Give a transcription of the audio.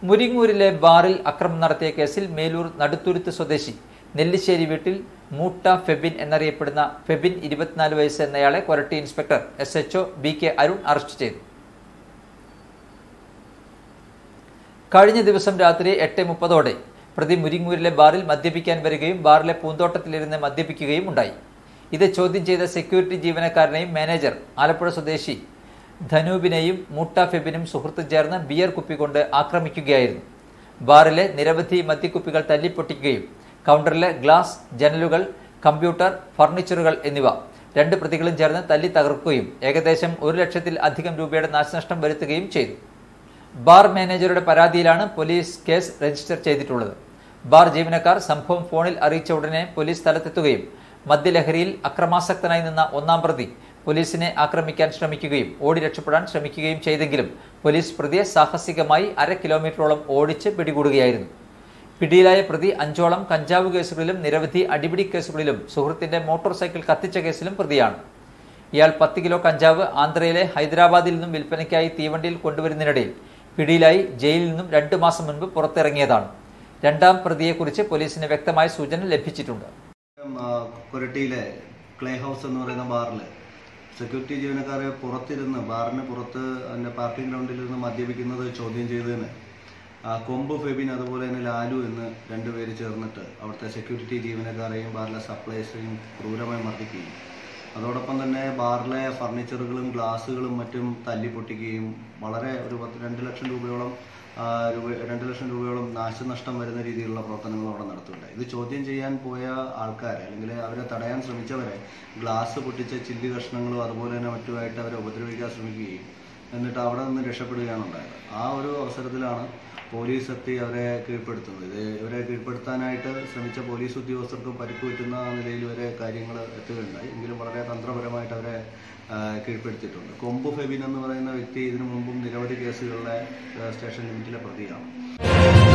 മുരിങ്ങൂരിലെ ബാറിൽ അക്രമം നടത്തിയ കേസിൽ മേലൂർ നടുത്തുരുത്ത് സ്വദേശി നെല്ലിശ്ശേരി വീട്ടിൽ മൂട്ട ഫെബിൻ എന്നറിയപ്പെടുന്ന ഫെബിൻ ഇരുപത്തിനാല് വയസ്സ് എന്നയാളെ Koratty inspector S H O B K Arun arrest ചെയ്തു കഴിഞ്ഞ ദിവസം രാത്രി എട്ട് മുപ്പതോടെ പ്രതി മുരിങ്ങൂരിലെ ബാറിൽ മദ്യപിക്കാൻ വരികയും ബാറിലെ പൂന്തോട്ടത്തിലിരുന്ന് മദ്യപിക്കുകയും ഉണ്ടായി ഇത് ചോദ്യം ചെയ്ത സെക്യൂരിറ്റി ജീവനക്കാരനെയും മാനേജർ ആലപ്പുഴ സ്വദേശി ധനൂപിനെയും മൂട്ട ഫെബിനും സുഹൃത്തും ചേർന്ന് ബിയർ കുപ്പി കൊണ്ട് ആക്രമിക്കുകയായിരുന്നു ബാറിലെ നിരവധി മദ്യക്കുപ്പികൾ തല്ലിപ്പൊട്ടിക്കുകയും കൗണ്ടറിലെ ഗ്ലാസ് ജനലുകൾ കമ്പ്യൂട്ടർ ഫർണിച്ചറുകൾ എന്നിവ രണ്ട് പ്രതികളും ചേർന്ന് തല്ലി തകർക്കുകയും ഏകദേശം ഒരു ലക്ഷത്തിൽ അധികം രൂപയുടെ നാശനഷ്ടം വരുത്തുകയും ചെയ്തു ബാർ മാനേജറുടെ പരാതിയിലാണ് പോലീസ് കേസ് രജിസ്റ്റർ ചെയ്തിട്ടുള്ളത് ബാർ ജീവനക്കാർ സംഭവം ഫോണിൽ അറിയിച്ച ഉടനെ പോലീസ് സ്ഥലത്തെത്തുകയും മദ്യലഹരിയിൽ അക്രമാസക്തനായി നിന്ന ഒന്നാം പ്രതി പോലീസിനെ ആക്രമിക്കാൻ ശ്രമിക്കുകയും ഓടി രക്ഷപ്പെടാൻ ശ്രമിക്കുകയും ചെയ്തെങ്കിലും പോലീസ് പ്രതിയെ സാഹസികമായി അര കിലോമീറ്ററോളം ഓടിച്ച് പിടികൂടുകയായിരുന്നു പിടിയിലായ പ്രതി അഞ്ചോളം കഞ്ചാവ് കേസുകളിലും നിരവധി അടിപിടി കേസുകളിലും സുഹൃത്തിന്റെ മോട്ടോർ സൈക്കിൾ കത്തിച്ച കേസിലും പ്രതിയാണ് ഇയാൾ പത്ത് കിലോ കഞ്ചാവ് ആന്ധ്രയിലെ ഹൈദരാബാദിൽ നിന്നും വിൽപ്പനയ്ക്കായി തീവണ്ടിയിൽ കൊണ്ടുവരുന്നതിനിടയിൽ പിടിയിലായി ജയിലിൽ നിന്നും രണ്ടു മാസം മുൻപ് പുറത്തിറങ്ങിയതാണ് രണ്ടാം പ്രതിയെക്കുറിച്ച് പോലീസിന് വ്യക്തമായ സൂചന ലഭിച്ചിട്ടുണ്ട് ആ, കൊരട്ടിയിലെ ക്ലേ ഹൗസ് എന്ന് പറയുന്ന ബാറിൽ സെക്യൂരിറ്റി ജീവനക്കാരെ പുറത്തിരുന്ന് ബാറിന് പുറത്ത് അതിൻ്റെ പാർക്കിംഗ് ഗ്രൗണ്ടിൽ ഇരുന്ന് മദ്യപിക്കുന്നത് ചോദ്യം ചെയ്തതിന് ആ, കൊമ്പ് ഫെബിൻ അതുപോലെ തന്നെ ലാലു എന്ന് രണ്ടുപേര് ചേർന്നിട്ട് അവിടുത്തെ സെക്യൂരിറ്റി ജീവനക്കാരെയും ബാറിലെ സപ്ലൈസിനെയും ക്രൂരമായി മർദ്ദിക്കുകയും അതോടൊപ്പം തന്നെ ബാറിലെ ഫർണിച്ചറുകളും ഗ്ലാസുകളും മറ്റും തല്ലി പൊട്ടിക്കുകയും വളരെ ഒരു പത്ത് രണ്ട് ലക്ഷം രൂപയോളം ആ, രൂപ രണ്ട് ലക്ഷം രൂപയോളം നാശനഷ്ടം വരുന്ന രീതിയിലുള്ള പ്രവർത്തനങ്ങൾ അവിടെ നടത്തുന്നുണ്ട് ഇത് ചോദ്യം ചെയ്യാൻ പോയ ആൾക്കാരെ അല്ലെങ്കിൽ അവരെ തടയാൻ ശ്രമിച്ചവരെ ഗ്ലാസ് പൊട്ടിച്ച ചില്ലി കഷ്ണങ്ങളും അതുപോലെ തന്നെ മറ്റുമായിട്ട് അവരെ ഉപദ്രവിക്കാൻ ശ്രമിക്കുകയും എന്നിട്ട് അവിടെ നിന്ന് രക്ഷപ്പെടുകയാണ് ഉണ്ടായത് ആ ഒരു അവസരത്തിലാണ് പോലീസ് എത്തി അവരെ കീഴ്പ്പെടുത്തുന്നത് ഇത് ഇവരെ കീഴ്പ്പെടുത്താനായിട്ട് ശ്രമിച്ച പോലീസ് ഉദ്യോഗസ്ഥർക്ക് പരിക്ക് പറ്റുന്ന നിലയിൽ വരെ കാര്യങ്ങൾ എത്തുകയുണ്ടായി എങ്കിലും വളരെ തന്ത്രപരമായിട്ട് അവരെ ആ, കീഴ്പ്പെടുത്തിയിട്ടുണ്ട് കൊമ്പ് ഫെബിൻ എന്ന് പറയുന്ന വ്യക്തി ഇതിനു മുമ്പും നിരവധി കേസുകളിലെ ആ, സ്റ്റേഷൻ ലിമിറ്റിലെ പ്രതിയാണ്